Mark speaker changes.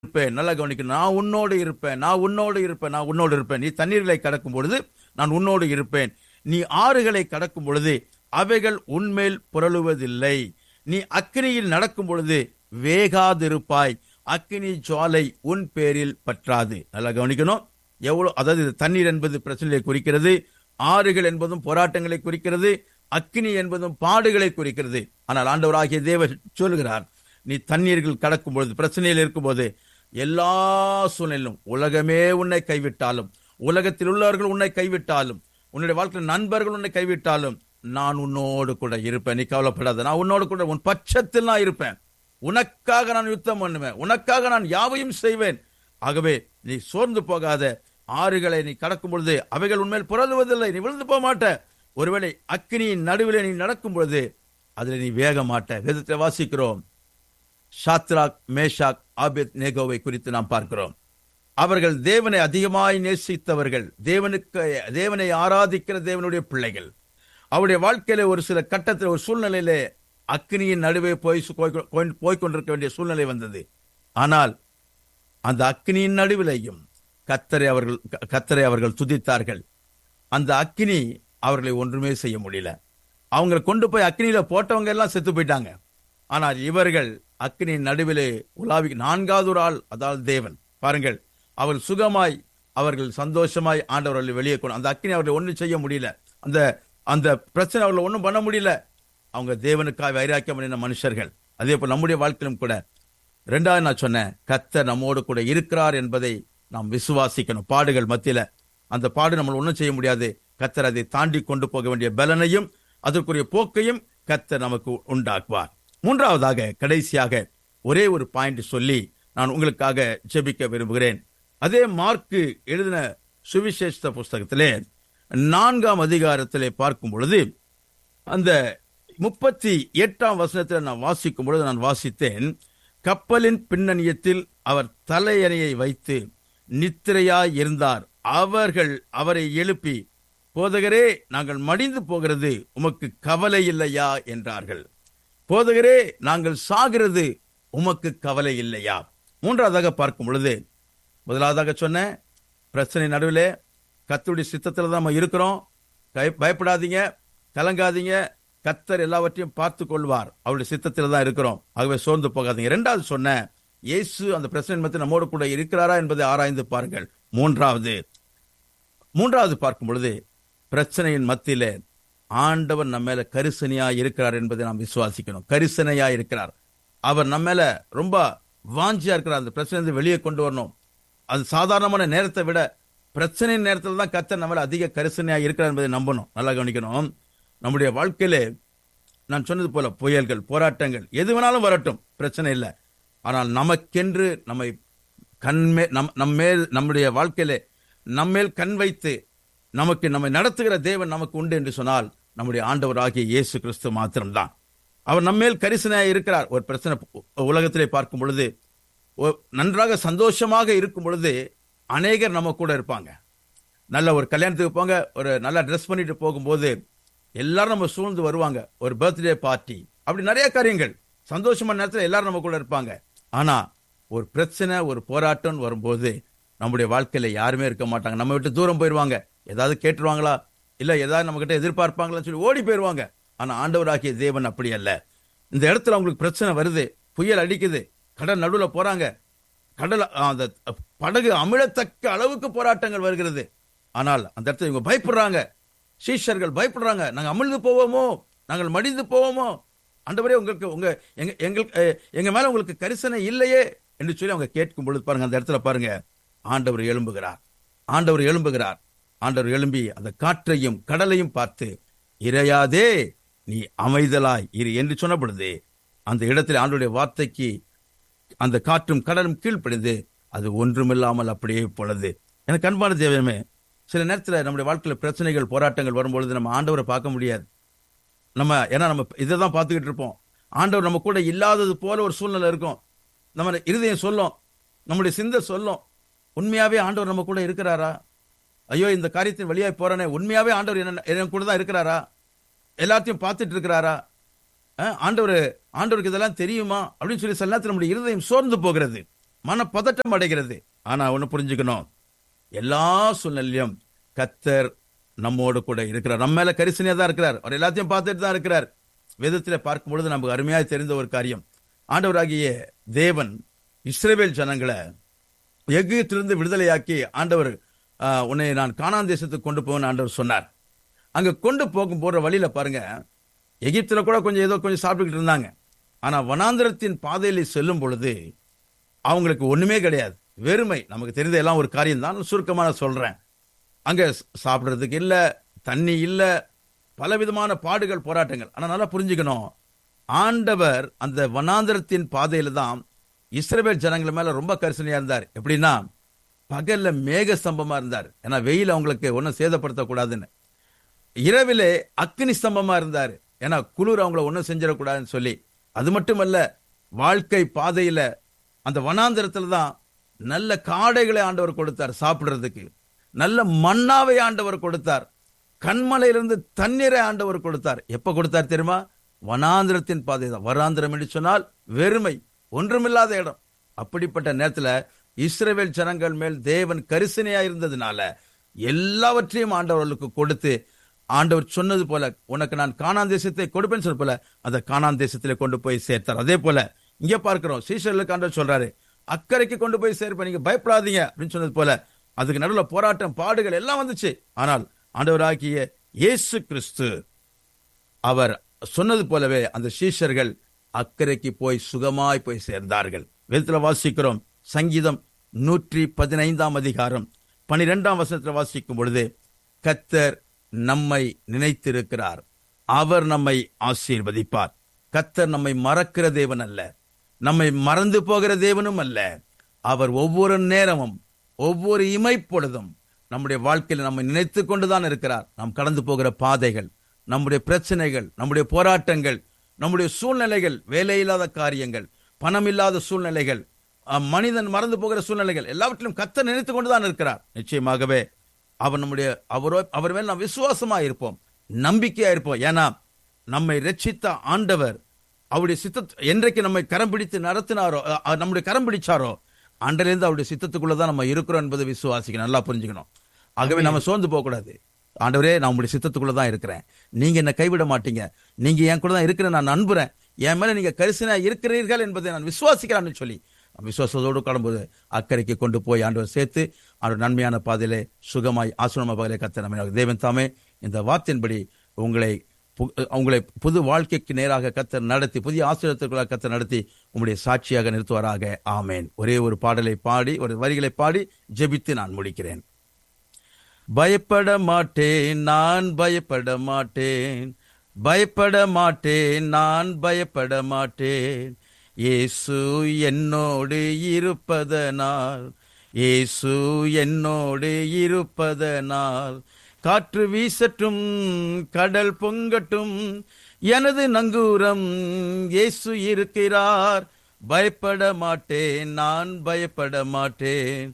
Speaker 1: இருப்பேன் நல்லா கவனிக்கணும் நான் உன்னோடு இருப்பேன் நான் உன்னோடு இருப்பேன் நான் உன்னோடு இருப்பேன் நீ தண்ணீர்களை கடக்கும் பொழுது நான் உன்னோடு இருப்பேன் நீ ஆறுகளை கடக்கும் பொழுது அவைகள் உன்மேல் புரளுவதில்லை நீ அக்கினியில் நடக்கும் பொழுது வேகாதிருப்பாய் அக்கினி ஜுவாலை உன் பேரில் பற்றாது நல்லா கவனிக்கணும் எவ்வளவு அதாவது இது தண்ணீர் என்பது பிரச்சனையை குறிக்கிறது ஆறுகள் என்பதும் போராட்டங்களை குறிக்கிறது அக்கினி என்பதும் பாடுகளை குறிக்கிறது ஆனால் ஆண்டவராகிய தேவர் சொல்கிறார் நீ தண்ணீர்கள் கடக்கும் பொழுது பிரச்சனையில் இருக்கும்போது எல்லா சூழ்நிலும் உலகமே உன்னை கைவிட்டாலும் உலகத்தில் உள்ளவர்கள் உன்னை கைவிட்டாலும் உன்னுடைய வாழ்க்கையில் நண்பர்கள் உன்னை கைவிட்டாலும் நான் உன்னோடு கூட இருப்பேன் நீ கவலைப்படாத நான் உன்னோடு கூட உன் பட்சத்தில் நான் இருப்பேன் உனக்காக நான் யுத்தம் பண்ணுவேன் உனக்காக நான் யாவையும் செய்வேன் ஆகவே நீ சோர்ந்து போகாத ஆறுகளை நீ கடக்கும் பொழுது அவைகள் உண்மையில் புரளுவதில்லை நீ விழுந்து போக மாட்ட ஒருவேளை அக்கினியின் நடுவில் நீ நடக்கும் பொழுது அதில் நீ வேக மாட்ட வேதத்தை வாசிக்கிறோம் ஷாத்ராக் மேஷாக் ஆபேத் நேகோவை குறித்து நாம் பார்க்கிறோம் அவர்கள் தேவனை அதிகமாய் நேசித்தவர்கள் தேவனுக்கு தேவனை ஆராதிக்கிற தேவனுடைய பிள்ளைகள் அவருடைய வாழ்க்கையில ஒரு சில கட்டத்தில் ஒரு சூழ்நிலையிலே அக்னியின் நடுவே போய் சு- போய் கொ- போய் கொண்டிருக்க வேண்டிய சூழ்நிலை வந்தது ஆனால் அந்த அக்னியின் நடுவிலையும் கத்தரை அவர்கள் க- கத்தரை அவர்கள் துதித்தார்கள் அந்த அக்னி அவர்களை ஒன்றுமே செய்ய முடியல அவங்களை கொண்டு போய் அக்னியில போட்டவங்க எல்லாம் செத்து போயிட்டாங்க ஆனால் இவர்கள் அக்னியின் நடுவிலே உலாவி நான்காவது ஒரு ஆள் அதாவது தேவன் பாருங்கள் அவர்கள் சுகமாய் அவர்கள் சந்தோஷமாய் ஆண்டவர்களை வெளியே கொண்டு அந்த அக்னி அவர்களை ஒன்றும் செய்ய முடியல அந்த அந்த பிரச்சனை அவர்களை ஒன்றும் பண்ண முடியல அவங்க தேவனுக்காக வைராக்கியம் பண்ணின மனுஷர்கள் அதே போல் நம்முடைய வாழ்க்கையிலும் கூட ரெண்டாவது நான் சொன்னேன் கத்தர் நம்மோடு கூட இருக்கிறார் என்பதை நாம் விசுவாசிக்கணும் பாடுகள் மத்தியில அந்த பாடு நம்ம ஒன்றும் செய்ய முடியாது கத்தர் அதை தாண்டி கொண்டு போக வேண்டிய பலனையும் அதற்குரிய போக்கையும் கத்தர் நமக்கு உண்டாக்குவார் மூன்றாவதாக கடைசியாக ஒரே ஒரு பாயிண்ட் சொல்லி நான் உங்களுக்காக ஜெபிக்க விரும்புகிறேன் அதே மார்க்கு எழுதின சுவிசேஷ புஸ்தகத்திலே நான்காம் அதிகாரத்திலே பார்க்கும் பொழுது அந்த முப்பத்தி எட்டாம் வசனத்தில் நான் வாசிக்கும் பொழுது நான் வாசித்தேன் கப்பலின் பின்னணியத்தில் அவர் தலையணையை வைத்து நித்திரையாய் இருந்தார் அவர்கள் அவரை எழுப்பி போதகரே நாங்கள் மடிந்து போகிறது உமக்கு கவலை இல்லையா என்றார்கள் போதகரே நாங்கள் சாகிறது உமக்கு கவலை இல்லையா மூன்றாவதாக பார்க்கும் பொழுது முதலாவதாக சொன்னேன் பிரச்சனை நடுவில் கத்தருடைய சித்தத்தில் தான் நம்ம இருக்கிறோம் கை- பயப்படாதீங்க கலங்காதீங்க கத்தர் எல்லாவற்றையும் பார்த்து கொள்வார் அவருடைய சித்தத்தில் தான் இருக்கிறோம் ஆகவே சோர்ந்து போகாதீங்க ரெண்டாவது சொன்னேன் இயேசு அந்த பிரச்சனை மத்தியில் நம்மோடு கூட இருக்கிறாரா என்பதை ஆராய்ந்து பாருங்கள் மூன்றாவது மூன்றாவது பார்க்கும் பொழுது பிரச்சனையின் மத்தியில ஆண்டவர் நம்ம மேல கரிசனையா இருக்கிறார் என்பதை நாம் விசுவாசிக்கணும் கரிசனையா இருக்கிறார் அவர் நம்ம மேல ரொம்ப வாஞ்சியா இருக்கிறார் அந்த பிரச்சனை வெளியே கொண்டு வரணும் அது சாதாரணமான நேரத்தை விட பிரச்சனை நேரத்தில் தான் கத்தர் நம்ம மேல அதிக கரிசனையா இருக்கிறார் என்பதை நம்பணும் நல்லா கவனிக்கணும் நம்முடைய வாழ்க்கையிலே நான் சொன்னது போல புயல்கள் போராட்டங்கள் எது வேணாலும் வரட்டும் பிரச்சனை இல்லை ஆனால் நமக்கென்று நம்மை கண்மே நம் நம்மேல் நம்முடைய வாழ்க்கையிலே நம்மேல் கண் வைத்து நமக்கு நம்மை நடத்துகிற தேவன் நமக்கு உண்டு என்று சொன்னால் நம்முடைய ஆண்டவராகிய இயேசு கிறிஸ்து மாத்திரம்தான் அவர் நம்மேல் கரிசனையாக இருக்கிறார் ஒரு பிரச்சனை உ- உலகத்திலே பார்க்கும் பொழுது ஒ- நன்றாக சந்தோஷமாக இருக்கும் பொழுது அநேகர் நம்ம கூட இருப்பாங்க நல்ல ஒரு கல்யாணத்துக்கு போங்க ஒரு நல்லா ட்ரெஸ் பண்ணிட்டு போகும்போது எல்லாரும் நம்ம சூழ்ந்து வருவாங்க ஒரு பர்த்டே பார்ட்டி அப்படி நிறைய காரியங்கள் சந்தோஷமான நேரத்தில் எல்லாரும் நம்ம கூட இருப்பாங்க ஆனா ஒரு பிரச்சனை ஒரு போராட்டம் வரும்போது நம்முடைய வாழ்க்கையில யாருமே இருக்க மாட்டாங்க நம்ம விட்டு தூரம் போயிடுவாங்க ஏதாவது கேட்டுருவாங்களா இல்ல ஏதாவது நம்ம கிட்ட எதிர்பார்ப்பாங்களான்னு சொல்லி ஓடி போயிடுவாங்க ஆனா ஆண்டவராகிய தேவன் அப்படி அல்ல இந்த இடத்துல அவங்களுக்கு பிரச்சனை வருது புயல் அடிக்குது கடல் நடுவுல போறாங்க கடல் அந்த படகு அமிழத்தக்க அளவுக்கு போராட்டங்கள் வருகிறது ஆனால் அந்த இடத்துல இவங்க பயப்படுறாங்க சீஷர்கள் பயப்படுறாங்க நாங்க அமிழ்ந்து போவோமோ நாங்கள் மடிந்து போவோமோ ஆண்டவரே உங்களுக்கு உங்க எங்க எங்களுக்கு அஹ், எங்க மேல உங்களுக்கு கரிசனை இல்லையே என்று சொல்லி அவங்க கேட்கும் பொழுது பாருங்க அந்த இடத்துல பாருங்க ஆண்டவர் எழும்புகிறார் ஆண்டவர் எழும்புகிறார் ஆண்டவர் எழும்பி அந்த காற்றையும் கடலையும் பார்த்து இறையாதே நீ அமைதலாய் இரு என்று சொன்ன பொழுது அந்த இடத்துல ஆண்டவருடைய வார்த்தைக்கு அந்த காற்றும் கடலும் கீழ்ப்படிந்து அது ஒன்றுமில்லாமல் அப்படியே பொழுது எனக்கு அன்பான தேவமே சில நேரத்தில் நம்முடைய வாழ்க்கையில பிரச்சனைகள் போராட்டங்கள் வரும்பொழுது நம்ம ஆண்டவரை பார்க்க முடியாது நம்ம ஏன்னா நம்ம இதை தான் பார்த்துக்கிட்டு இருப்போம் ஆண்டவர் நம்ம கூட இல்லாதது போல ஒரு சூழ்நிலை இருக்கும் நம்ம இருதயம் சொல்லும் நம்முடைய சிந்தை சொல்லும் உண்மையாவே ஆண்டவர் நம்ம கூட இருக்கிறாரா ஐயோ இந்த காரியத்தின் வழியாய் போறானே உண்மையாவே ஆண்டவர் என்ன என் கூட தான் இருக்கிறாரா எல்லாத்தையும் பார்த்துட்டு இருக்கிறாரா அஹ், ஆண்டவர் ஆண்டவருக்கு இதெல்லாம் தெரியுமா அப்படின்னு சொல்லி சில நேரத்தில் நம்முடைய இருதயம் சோர்ந்து போகிறது மன பதட்டம் அடைகிறது ஆனா ஒண்ணு புரிஞ்சுக்கணும் எல்லா சூழ்நிலையும் கத்தர் நம்மோடு கூட இருக்கிறார் நம்ம மேல கரிசனையா தான் இருக்கிறார் அவர் எல்லாத்தையும் பார்த்துட்டு தான் இருக்கிறார் வேதத்திலே பார்க்கும் பொழுது நமக்கு அருமையாய் தெரிந்த ஒரு காரியம் ஆண்டவராகிய தேவன் இஸ்ரவேல் ஜனங்களை எகிப்திலிருந்து விடுதலையாக்கி ஆண்டவர் ஆஹ், உன்னை நான் கானான் தேசத்துக்கு கொண்டு போவேன் ஆண்டவர் சொன்னார் அங்க கொண்டு போகும் போற வழியில பாருங்க எகிப்துல கூட கொஞ்சம் ஏதோ கொஞ்சம் சாப்பிட்டுக்கிட்டு இருந்தாங்க ஆனா வனாந்திரத்தின் பாதையில செல்லும் பொழுது அவங்களுக்கு ஒண்ணுமே கிடையாது வெறுமை நமக்கு தெரிந்த எல்லாம் ஒரு காரியம் தான் சுருக்கமா நான் சொல்றேன் அங்க ஸ்- சாப்பிடுறதுக்கு இல்ல தண்ணி இல்ல பலவிதமான பாடுகள் போராட்டங்கள் ஆனா நல்லா புரிஞ்சுக்கணும் ஆண்டவர் அந்த வனாந்திரத்தின் பாதையில தான் இஸ்ரவேல் ஜனங்கள் மேல ரொம்ப கரிசனையா இருந்தார் எப்படின்னா பகல்ல மேக ஸ்தம்பமா இருந்தார் ஏன்னா வெயில் அவங்களுக்கு ஒன்றும் சேதப்படுத்தக்கூடாதுன்னு இரவிலே அக்னி ஸ்தம்பமா இருந்தார் ஏன்னா குளிர் அவங்கள ஒன்றும் செஞ்சிடக்கூடாதுன்னு சொல்லி அது மட்டுமல்ல வாழ்க்கை பாதையில அந்த வனாந்திரத்துல தான் நல்ல காடைகளை ஆண்டவர் கொடுத்தார் சாப்பிடுறதுக்கு நல்ல மண்ணாவை ஆண்டவர் கொடுத்தார் கண்மலையிலிருந்து தண்ணீரை ஆண்டவர் கொடுத்தார் எப்ப கொடுத்தார் தெரியுமா வனாந்திரத்தின் பாதை தான் வராந்திரம் என்று சொன்னால் வெறுமை ஒன்றுமில்லாத இடம் அப்படிப்பட்ட நேரத்துல இஸ்ரவேல் ஜனங்கள் மேல் தேவன் கரிசனையா இருந்ததுனால எல்லாவற்றையும் ஆண்டவர்களுக்கு கொடுத்து ஆண்டவர் சொன்னது போல உனக்கு நான் கானான் தேசத்தை கொடுப்பேன்னு சொன்ன போல அந்த கானான் தேசத்திலே கொண்டு போய் சேர்த்தார் அதே போல இங்க பார்க்கிறோம் சீசர்களுக்கு ஆண்டவர் சொல்றாரு அக்கறைக்கு கொண்டு போய் சேர்ப்பேன் நீங்க பயப்படாதீங்க அப்படின்னு சொன்னது போல அதுக்கு நடுவில் போராட்டம் பாடுகள் எல்லாம் வந்துச்சு ஆனால் ஆண்டவராகிய இயேசு கிறிஸ்து அவர் சொன்னது போலவே அந்த சீஷர்கள் அக்கறைக்கு போய் சுகமாய் போய் சேர்ந்தார்கள் வேதத்துல வாசிக்கிறோம் சங்கீதம் நூற்றி பதினைந்தாம் அதிகாரம் பனிரெண்டாம் வசனத்துல வாசிக்கும் பொழுது கத்தர் நம்மை நினைத்திருக்கிறார் அவர் நம்மை ஆசீர்வதிப்பார் கத்தர் நம்மை மறக்கிற தேவன் அல்ல நம்மை மறந்து போகிற தேவனும் அல்ல அவர் ஒவ்வொரு நேரமும் ஒவ்வொரு இமைப்பொழுதும் நம்முடைய வாழ்க்கையில் நம்மை நினைத்து கொண்டுதான் இருக்கிறார் நாம் கடந்து போகிற பாதைகள் நம்முடைய பிரச்சனைகள் நம்முடைய போராட்டங்கள் நம்முடைய சூழ்நிலைகள் வேலையில்லாத காரியங்கள் பணம் இல்லாத சூழ்நிலைகள் அஹ், மனிதன் மறந்து போகிற சூழ்நிலைகள் எல்லாவற்றிலும் கத்த நினைத்து கொண்டுதான் இருக்கிறார் நிச்சயமாகவே அவர் நம்முடைய அவரோ அவர் மேல் நாம் விசுவாசமா இருப்போம் நம்பிக்கையா இருப்போம் ஏன்னா நம்மை ரட்சித்த ஆண்டவர் அவருடைய சித்த என்றைக்கு நம்மை கரம் பிடித்து நடத்தினாரோ அஹ், அஹ், நம்முடைய கரம் பிடிச்சாரோ அன்றிலிருந்து அவருடைய சித்தத்துக்குள்ள தான் நம்ம இருக்கிறோம் என்பதை விசுவாசிக்கணும் நல்லா புரிஞ்சுக்கணும் ஆகவே நம்ம சோர்ந்து போக கூடாது ஆண்டவரே நான் உங்களுடைய சித்தத்துக்குள்ள தான் இருக்கிறேன் நீங்க என்ன கைவிட மாட்டீங்க நீங்க என் கூட தான் இருக்கிறேன் நான் நம்புறேன் என் மேல நீங்க கரிசனா இருக்கிறீர்கள் என்பதை நான் விசுவாசிக்கிறேன்னு சொல்லி விசுவாசத்தோடு கடம்போது அக்கறைக்கு கொண்டு போய் ஆண்டவர் சேர்த்து ஆண்டவர் நன்மையான பாதையிலே சுகமாய் ஆசிரம பகலை கத்த நம்ம தேவன் தாமே இந்த வார்த்தையின்படி உங்களை பு- உங்களை புது வாழ்க்கைக்கு நேராக கத்தர் நடத்தி புதிய ஆசிரியத்திற்குள்ளாக கத்தர் நடத்தி உங்களுடைய சாட்சியாக நிறுத்துவாராக ஆமேன் ஒரே ஒரு பாடலை பாடி ஒரு வரிகளை பாடி ஜெபித்து நான் முடிக்கிறேன் பயப்பட மாட்டேன் நான் பயப்பட மாட்டேன் பயப்பட மாட்டேன் நான் பயப்பட மாட்டேன் இயேசு என்னோடு இருப்பதனால் இயேசு என்னோடு இருப்பதனால் காற்று வீசட்டும் கடல் பொங்கட்டும் எனது நங்கூரம் இயேசு இருக்கிறார் பயப்பட மாட்டேன் நான் பயப்பட மாட்டேன்